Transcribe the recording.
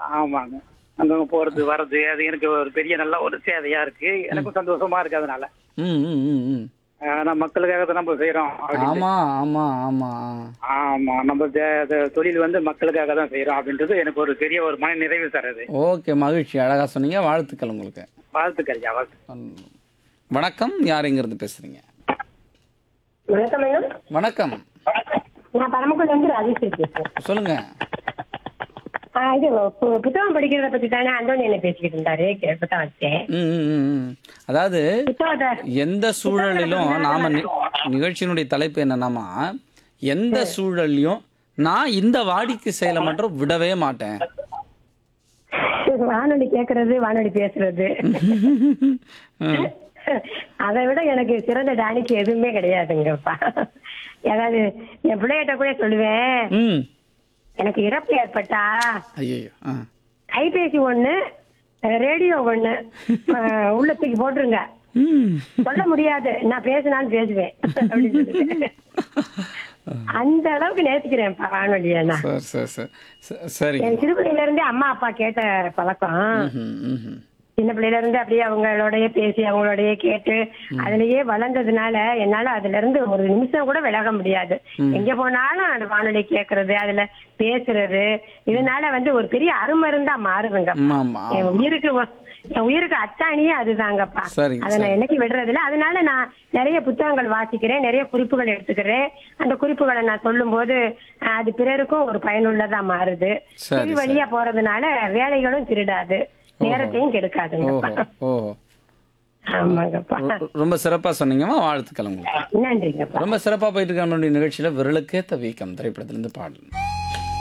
ஆமாங்க அங்கங்க போறது வர்றது அது எனக்கு ஒரு பெரிய நல்ல ஒரு சேவையா இருக்கு எனக்கும் சந்தோஷமா இருக்கு அதனால ம் ம் ம் ம் ஆஹ் நம்ம மக்களுக்காக தான் நம்ம செய்யறோம் அப்படின்னு. ஆமா ஆமா ஆமா ஆமா நம்ம தே- தே- தொழில் வந்து மக்களுக்காக தான் செய்யறோம் அப்படின்றது எனக்கு ஒரு பெரிய ஒரு மன நிறைவு தருது ஓகே மகிழ்ச்சி அழகா சொன்னீங்க வாழ்த்துக்கள் உங்களுக்கு வாழ்த்துக்கள் ஐயா வாழ்த்து ம். வணக்கம் யார் எங்கிருந்து பேசுறீங்க வணக்கம் மேடம் வணக்கம் நான் பரமக்குள்ள இருந்து ராஜேஸ்வரி பேசுறேன் சொல்லுங்க ஆ, இது பு- புத்தகம் படிக்கிறத பத்தி தானே அந்தோணி என்ன பேசிக்கிட்டு இருந்தாரு கே- புத்தகம் வச்சேன் ம், ம், ம், ம். அதாவது புத்தகத்தை எந்த சூழலிலும் நாம நி- நிகழ்ச்சியினுடைய தலைப்பு என்னன்னாமா எந்த சூழல்லையும் நான் இந்த வாடிக்கை செயலை மட்டும் விடவே மாட்டேன் வானொலி கேட்கறது வானொலி பேசுறது ம். அதை விட எனக்கு சிறந்த டானிக்கு எதுவுமே கிடையாதுங்கப்பா ஏதாவது என் பிள்ளைகிட்ட கூட சொல்லுவேன் ம் எனக்கு இறப்பு ஏற்பட்டா ஐயோ ஆ கைபேசி ஒண்ணு ரேடியோ ஒண்ணு அஹ், உள்ள தூக்கி போட்டுருங்க ம் சொல்ல முடியாது நான் பேசினாலும் பேசுவேன் அப்படின்னு சொல்லிட்டு. அந்த அளவுக்கு நேசிக்கிறேன்ப்பா வானொலியை நான் சரி சரி சரி ச- சரிங்க என் சிறு பிள்ளையில இருந்தே அம்மா அப்பா கேட்ட பழக்கம் ம்ஹும், ம்ஹும். சின்ன பிள்ளையில இருந்து அப்படியே அவங்களோடய பேசி அவங்களோடய கேட்டு அதுலயே வளர்ந்ததுனால என்னால அதுல இருந்து ஒரு நிமிஷம் கூட விலக முடியாது எங்க போனாலும் அந்த வானொலி கேக்குறது அதுல பேசுறது இதனால வந்து ஒரு பெரிய அருமருந்தா மாறுதுங்க ஆமா ஆமா என் உயிருக்கு ஒ- என் உயிருக்கு அச்சாணியே அதுதாங்கப்பா சரிங்க, அதை நான் என்னைக்கு விடுறதில்ல அதனால நான் நிறைய புத்தகங்கள் வாசிக்கிறேன் நிறைய குறிப்புகள் எடுத்துக்கிறேன் அந்த குறிப்புகளை நான் சொல்லும்போது அஹ், அது பிறருக்கும் ஒரு பயனுள்ளதா மாறுது சரி, செவி வழியா போறதுனால வேலைகளும் திருடாது நேரத்தையும் கெடுக்காதுங்கப்பா ஓஹோ ஓஹோ ஆமாங்கப்பா ரொ- ரொம்ப சிறப்பா சொன்னீங்கம்மா வாழ்த்துக்கள் உங்களுக்கு நன்றிங்கப்பா ரொம்ப சிறப்பா போயிட்டு இருக்க நம்மளுடைய நிகழ்ச்சியில விரலுக்கேத்த வீக்கம் திரைப்படத்திலிருந்து பாடல்